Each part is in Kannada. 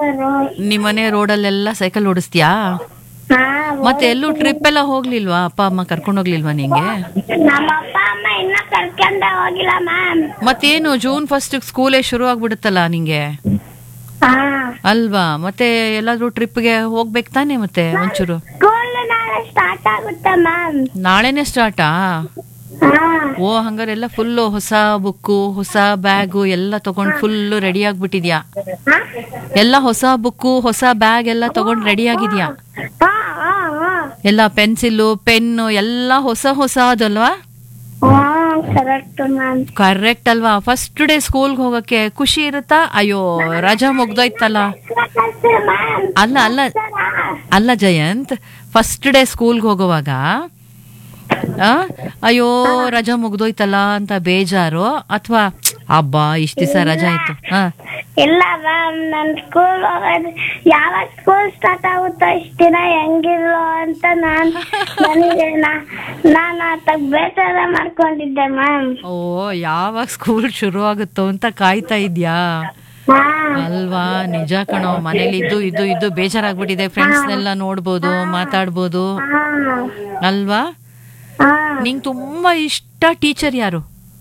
ನಿಮ್ಮನೆ ರೋಡಲ್ಲೆಲ್ಲ ಸೈಕಲ್ ಓಡಿಸ್ತೀಯಾ ಹಾ ಮತ್ತೆ ಎಲ್ಲೂ ಟ್ರಿಪ್ ಎಲ್ಲ ಹೋಗ್ಲಿಲ್ವಾ ಅಪ್ಪ ಅಮ್ಮ ಕರ್ಕೊಂಡು ಹೋಗ್ಲಿಲ್ವಾ ನಿಂಗೆ ನಮ್ಮ ಅಪ್ಪ ಅಮ್ಮ ಇನ್ನ ಕರ್ಕೊಂಡ ಹೋಗಿಲ್ಲ ಮ್ಯಾಮ್ ಮತ್ತೇನು ಜೂನ್ ಫಸ್ಟ್ ಸ್ಕೂಲೇ ಶುರು ಆಗ್ಬಿಡುತ್ತಲ್ಲ ನಿಂಗೆ ಹಾ ಅಲ್ವಾ ಮತ್ತೆ ಎಲ್ಲಾದ್ರೂ ಟ್ರಿಪ್ಗೆ ಹೋಗ್ಬೇಕು ತಾನೆ ಮತ್ತೆ ಒಂಚೂರು ಸ್ಕೂಲ್ ನಾಳೆ ಸ್ಟಾರ್ಟ್ ಆಗುತ್ತೆ ಮ್ಯಾಮ್ ನಾಳೆನೆ ಸ್ಟಾರ್ಟಾ ಹಾ ಓ ಹಂಗಾರೆಲ್ಲ ಫುಲ್ಲು ಹೊಸ ಬುಕ್ಕು ಹೊಸ ಬ್ಯಾಗು ಎಲ್ಲ ತಗೊಂಡ್ ಫುಲ್ಲು ರೆಡಿ ಆಗ್ಬಿಟ್ಟಿದ್ಯಾ ಹಾ? ಎಲ್ಲ ಹೊಸ ಬುಕ್ಕು ಹೊಸ ಬ್ಯಾಗ್ ಎಲ್ಲ ತಗೊಂಡ್ ರೆಡಿ ಆಗಿದ್ಯಾ ಹಾ ಹಾ ಹಾ ಎಲ್ಲ ಪೆನ್ಸಿಲ್ಲು ಪೆನ್ನು ಎಲ್ಲ ಹೊಸ ಹೊಸ ಅದಲ್ವಾ ಹಾ ಕರೆಕ್ಟ್ ಮ್ಯಾಮ್ ಕರೆಕ್ಟ್ ಅಲ್ವಾ ಫಸ್ಟ್ ಡೇ ಸ್ಕೂಲ್ಗೆ ಹೋಗಕ್ಕೆ ಖುಷಿ ಇರುತ್ತಾ ಅಯ್ಯೋ ರಜಾ ಮುಗ್ದೋಯ್ತಲ್ಲ ಮ್ಯಾಮ್ ಅಲ್ಲ ಅಲ್ಲ ಅಲ್ಲ ಜಯಂತ್ ಫಸ್ಟ್ ಡೇ ಸ್ಕೂಲ್ಗೆ ಹೋಗುವಾಗ ಆ, ಅಯ್ಯೋ ರಜಾ ಮುಗ್ದೋಯ್ತಲ್ಲ ಅಂತ ಬೇಜಾರು ಅಥವಾ ಹಬ್ಬಾ ಇಷ್ಟ ದಿವಸ ರಜಾ ಆಯ್ತು ಹಾ ಇಲ್ಲ ಮ್ಯಾಮ್ ನನ್ ಸ್ಕೂಲ್ ಹೋಗೋದು ಯಾವಾಗ ಸ್ಕೂಲ್ ಸ್ಟಾರ್ಟ್ ಆಗುತ್ತೋ ಇಷ್ಟ ದಿನ ಹೆಂಗಿರೋ ಅಂತ ನಾನ್ ನನಗೆ ನಾ- ನಾನು ಆತ ಬೇಸರ ಮಾಡ್ಕೊಂಡಿದ್ದೆ ಮ್ಯಾಮ್ ಓ ಯಾವಾಗ ಸ್ಕೂಲ್ ಶುರು ಆಗುತ್ತೋ ಅಂತ ಕಾಯ್ತಾ ಇದ್ಯಾ ಹಾ ಅಲ್ವಾ ನಿಜ ಕಣೋ ಮನೇಲಿ ಇದ್ದು ಇದ್ದು ಇದ್ದು ಬೇಜಾರಾಗ್ಬಿಟ್ಟಿದೆ ಫ್ರೆಂಡ್ಸ್ನೆಲ್ಲ ನೋಡ್ಬೋದು ಮಾತಾಡ್ಬೋದು ಹಾ ಅಲ್ವಾ ಹಾ ನಿಂಗ್ ತುಂಬಾ ಇಷ್ಟ ಟೀಚರ್ ಯಾರು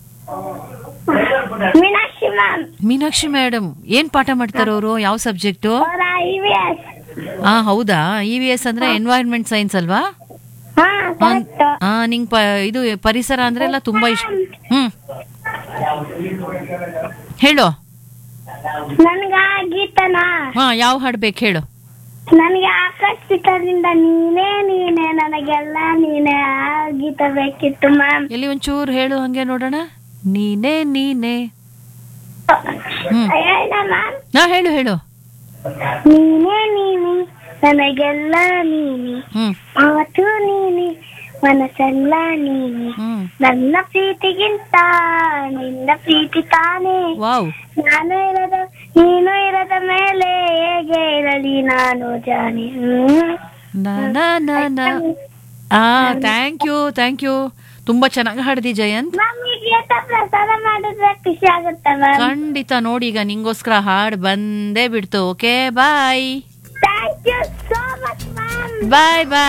ಮೀನಾಕ್ಷಿ ಮ್ಯಾಮ್ ಮೀನಾಕ್ಷಿ ಮೇಡಮ್ ಏನ್ ಪಾಠ ಮಾಡ್ತಾರ ಅವರು ಯಾವ ಸಬ್ಜೆಕ್ಟು ಅವರ ಇ ವಿ ಎಸ್ ಆ ಹೌದಾ ಇ ವಿ ಎಸ್ ಅಂದ್ರೆ ಎನ್ವೈರನ್ಮೆಂಟ್ ಸೈನ್ಸ್ ಅಲ್ವಾ ಹಾ ಕರೆಕ್ಟ್ ಆ ನಿಂಗ್ ಪ ಇದು ಪರಿಸರ ಅಂದ್ರೆ ಎಲ್ಲ ತುಂಬಾ ಇಷ್ಟ ಹ್ಮ್ ಹೇಳು ನನ್ಗ ಗೀತನ ಹಾ ಯಾವ ಹಾಡ್ಬೇಕು ಹೇಳು ನನಗೆ ಆಕರ್ಷಿತದಿಂದ ನೀನೇ ನೀನೇ ನನಗೆಲ್ಲ ನೀನೇ ಆ ಗೀತ ಬೇಕಿತ್ತು ಮ್ಯಾಮ್ ಎಲ್ಲಿ ಒಂಚೂರು ಹೇಳು ಹಂಗೆ ನೋಡೋಣ ನೀನೇ ನೀನೇ ಹ್ಮ್ ಹೇಳ ಮ್ಯಾಮ್ ಹಾ ಹೇಳು ಹೇಳು ನೀನೇ ನೀನೆ ನನಗೆಲ್ಲ ನೀನೆ ಹ್ಮ್ ಮಾತು ನೀನೆ ಮನಸ್ಸೆಲ್ಲ ನೀನೆ ಹ್ಮ್ ನನ್ನ ಪ್ರೀತಿಗಿಂತ ನಿನ್ನ ಪ್ರೀತಿ ತಾನೇ ವಾವ್ ನಾನು ಇರದ ನೀನು ಇರದ ಮೇಲೆ ಹೇಗೆ ಇರಲಿ ನಾನು ಜಾನೆ ಹ್ಮ್. ನ ನ ನ ನ ಆ ಥ್ಯಾಂಕ್ ಯು ಥ್ಯಾಂಕ್ ಯು ತುಂಬಾ ಚೆನ್ನಾಗಿ ಹಾಡ್ದಿ ಜಯಂತ್ ಮ್ಯಾಮ್ ಈ ಗೀತ ಪ್ರಸಾರ ಮಾಡಿದ್ರೆ ಖುಷಿ ಆಗುತ್ತೆ ಮ್ಯಾಮ್ ಖಂಡಿತ ನೋಡಿ ಈಗ ನಿಂಗೋಸ್ಕರ ಹಾಡ್ ಬಂದೇ ಬಿಡ್ತು okay bye thank you so much ma'am bye bye